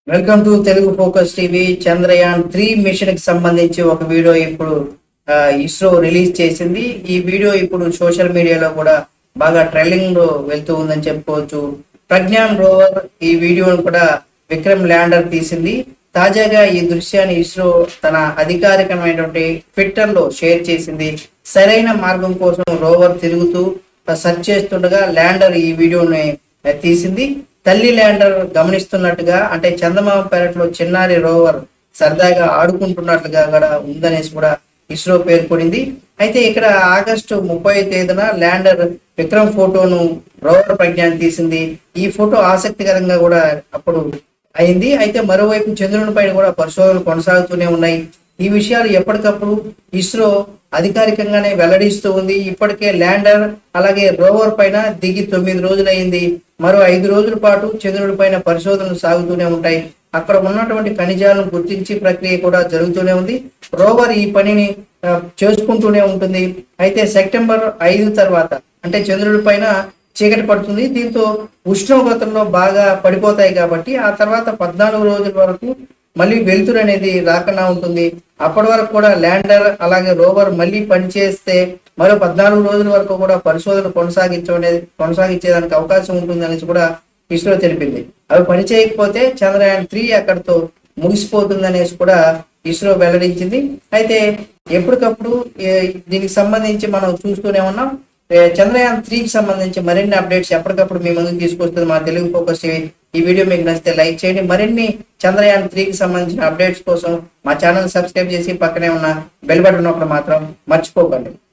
welcome to Telugu focus TV Chandrayaan three mission కి సంబంధించి ఒక వీడియో ఇప్పుడు ఆ, ఇస్రో రిలీజ్ చేసింది ఈ వీడియో ఇప్పుడు సోషల్ మీడియాలో కూడా బాగా ట్రెండింగ్ లో వెళ్తూ ఉందని చెప్పుకోవచ్చు ప్రజ్ఞాన్ రోవర్ ఈ వీడియోను కూడా విక్రమ్ ల్యాండర్ తీసింది తాజాగా ఈ దృశ్యాన్ని ఇస్రో తన అధికారికమైనటువంటి ట్విట్టర్ లో షేర్ చేసింది సరైన మార్గం కోసం రోవర్ తిరుగుతూ సెర్చ్ చేస్తుండగా ల్యాండర్ ఈ వీడియోని ఆ, తీసింది తల్లి ల్యాండర్ గమనిస్తున్నట్టుగా అంటే చందమామ పెరట్లో చిన్నారి రోవర్ సరదాగా ఆడుకుంటున్నట్లుగా కూడా ఉందనేసి కూడా ఇస్రో పేర్కొనింది అయితే ఇక్కడ ఆగస్టు ముప్పై తేదీన ల్యాండర్ విక్రమ్ ఫోటోను రోవర్ ప్రజ్ఞాన్ తీసింది ఈ ఫోటో ఆసక్తికరంగా కూడా అప్పుడు అయింది అయితే మరోవైపు చంద్రుని పైన కూడా పరిశోధనలు కొనసాగుతూనే ఉన్నాయి ఈ విషయాలు ఎప్పటికప్పుడు ఇస్రో అధికారికంగానే వెల్లడిస్తూ ఉంది ఇప్పటికే ల్యాండర్ అలాగే రోవర్ పైన దిగి తొమ్మిది రోజులైంది మరో ఐదు రోజుల పాటు చంద్రుడి పైన పరిశోధనలు సాగుతూనే ఉంటాయి అక్కడ ఉన్నటువంటి ఖనిజాలను గుర్తించి ప్రక్రియ కూడా జరుగుతూనే ఉంది రోవర్ ఈ పనిని ఆ, చేసుకుంటూనే ఉంటుంది అయితే సెప్టెంబర్ ఐదు తర్వాత అంటే చంద్రుడి పైన చీకటి పడుతుంది దీంతో ఉష్ణోగ్రతల్లో బాగా పడిపోతాయి కాబట్టి ఆ తర్వాత పద్నాలుగు రోజుల వరకు మళ్ళీ వెలుతురు అనేది రాకుండా ఉంటుంది అప్పటి వరకు కూడా ల్యాండర్ అలాగే రోవర్ మళ్ళీ పనిచేస్తే మరో పద్నాలుగు రోజుల వరకు కూడా పరిశోధన కొనసాగించే కొనసాగించేదానికి అవకాశం ఉంటుంది అనేసి కూడా ఇస్రో తెలిపింది అవి పని చేయకపోతే చంద్రయాన్ త్రీ అక్కడితో ముగిసిపోతుంది అనేసి కూడా ఇస్రో వెల్లడించింది అయితే ఎప్పటికప్పుడు ఏ- దీనికి సంబంధించి మనం చూస్తూనే ఉన్నాం ఏ, చంద్రయాన్ త్రీకి సంబంధించి మరిన్ని అప్డేట్స్ ఎప్పటికప్పుడు మీ ముందుకు తీసుకొస్తుంది మా తెలుగు ఫోకస్ టీవీ ఈ వీడియో మీకు నచ్చితే లైక్ చేయండి మరిన్ని చంద్రయాన్ త్రీకి సంబంధించిన అప్డేట్స్ కోసం మా ఛానల్ సబ్స్క్రైబ్ చేసి పక్కనే ఉన్న బెల్ బటన్ ఒకటి మాత్రం మర్చిపోకండి